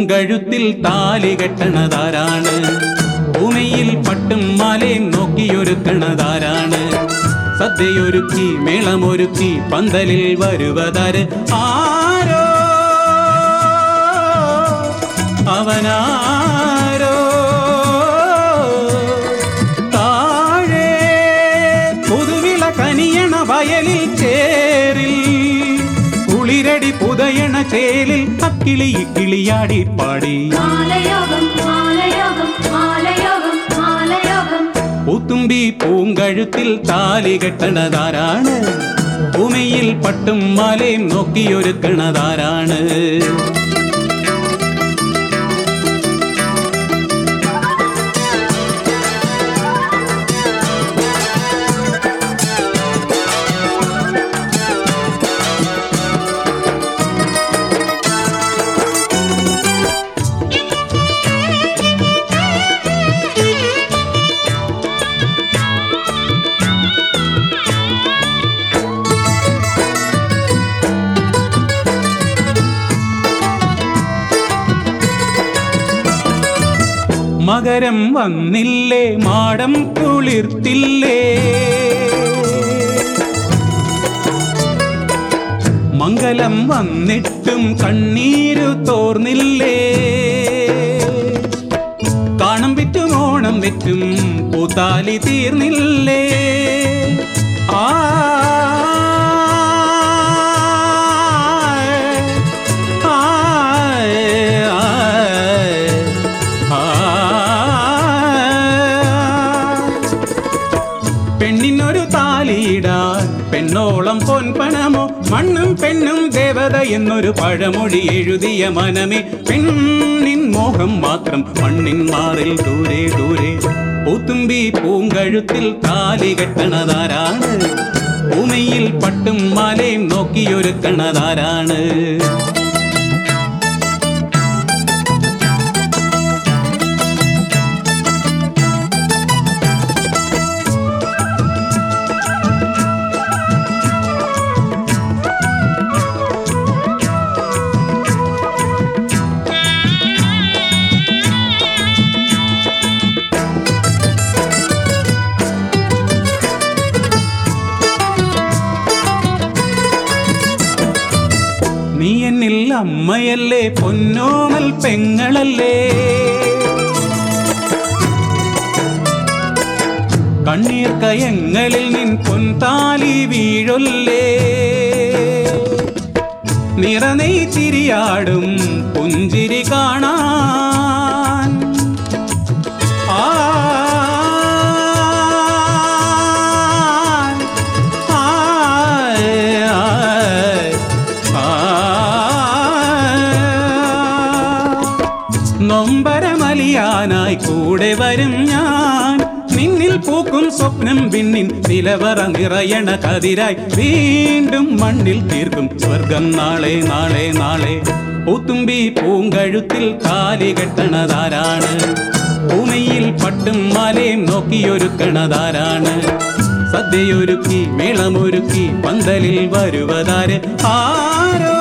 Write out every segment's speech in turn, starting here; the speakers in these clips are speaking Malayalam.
പൂങ്കഴുത്തിൽ താലി കെട്ടണതാരാണ് ഭൂമിയിൽ പട്ടും മാലയും നോക്കിയൊരുക്കണതാരാണ് സദ്യയൊരുക്കി മേളമൊരുക്കി പന്തലിൽ വരുവതാര് ആരോ അവനാരോ താഴെ പുതുവിള കനിയണ വയലിൽ ചേരിൽ കുളിരടി പുതയണ ചേലിൽ അക്കിളി കിളിയാടി പാടി മാലയോഗം മാലയോഗം മാലയോഗം മാലയോഗം പൂത്തുമ്പി പൂങ്കഴുത്തിൽ താലി കെട്ടണതാരാണ് ഭൂമിയിൽ പട്ടും മാലയും നോക്കിയൊരുക്കണതാരാണ് മകരം വന്നില്ലേ മാടം കുളിർത്തില്ലേ മംഗലം വന്നിട്ടും കണ്ണീരു തോർന്നില്ലേ കാണം വിറ്റും ഓണം വിറ്റും പൂത്താലി തീർന്നില്ലേ ആ പെണ്ണിനൊരു താലിയിടാൻ പെണ്ണോളം പൊൻപണമോ മണ്ണും പെണ്ണും ദേവത എന്നൊരു പഴമൊഴി എഴുതിയ മനമേ പെണ്ണിൻ മോഹം മാത്രം മണ്ണിൻ മാറിൽ ദൂരെ ദൂരെ പൂത്തുമ്പി പൂങ്കഴുത്തിൽ താലി കെട്ടണതാരാണ് ഭൂമിയിൽ പട്ടും മാലയും നോക്കിയൊരുക്കണതാരാണ് നീ എന്നിൽ അമ്മയല്ലേ പൊന്നോമൽ പെങ്ങളല്ലേ കണ്ണീർ കയങ്ങളിൽ നിൻ പൊൻതാലി വീഴൊല്ലേ നിറനെയ് ചിരിയാടും പുഞ്ചിരി കാണാൻ ആ നൊമ്പരമലിയാനായി കൂടെ വരും ഞാൻ നിന്നിൽ പൂക്കും സ്വപ്നം പിന്നിൻ നിലവറ നിറയണ കതിരായി വീണ്ടും മണ്ണിൽ തീർക്കും സ്വർഗം നാളെ നാളെ നാളെ പൂത്തുമ്പി പൂങ്കഴുത്തിൽ താലി കെട്ടണതാരാണ് ഭൂമിയിൽ പട്ടും മാലയും നോക്കിയൊരുക്കണതാരാണ് സദ്യയൊരുക്കി മേളമൊരുക്കി പന്തലിൽ വരുവതാര് ആരോ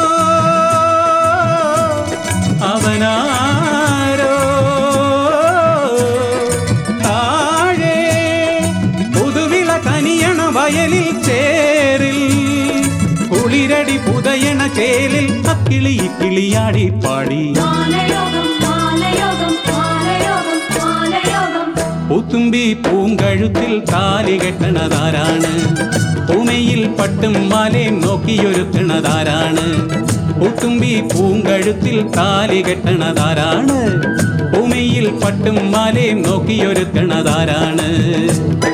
അവനാരോ താഴെ പുതുവിള കനിയണ വയലിൽ ചേരിൽ കുളിരടി പുതയണ ചേലിൽ അക്കിളി കിളിയാടി പാടി മാലയോഗം മാലയോഗം മാലയോഗം മാലയോഗം പൂത്തുമ്പി പൂങ്കഴുത്തിൽ താലി കെട്ടണതാരാണ് ഭൂമിയിൽ പട്ടും മാലയും നോക്കിയൊരുക്കണതാരാണ് പൂത്തുമ്പി പൂങ്കഴുത്തിൽ താലി കെട്ടണതാരാണ് ഭൂമിയിൽ പട്ടും മാലയും നോക്കിയൊരുക്കണതാരാണ്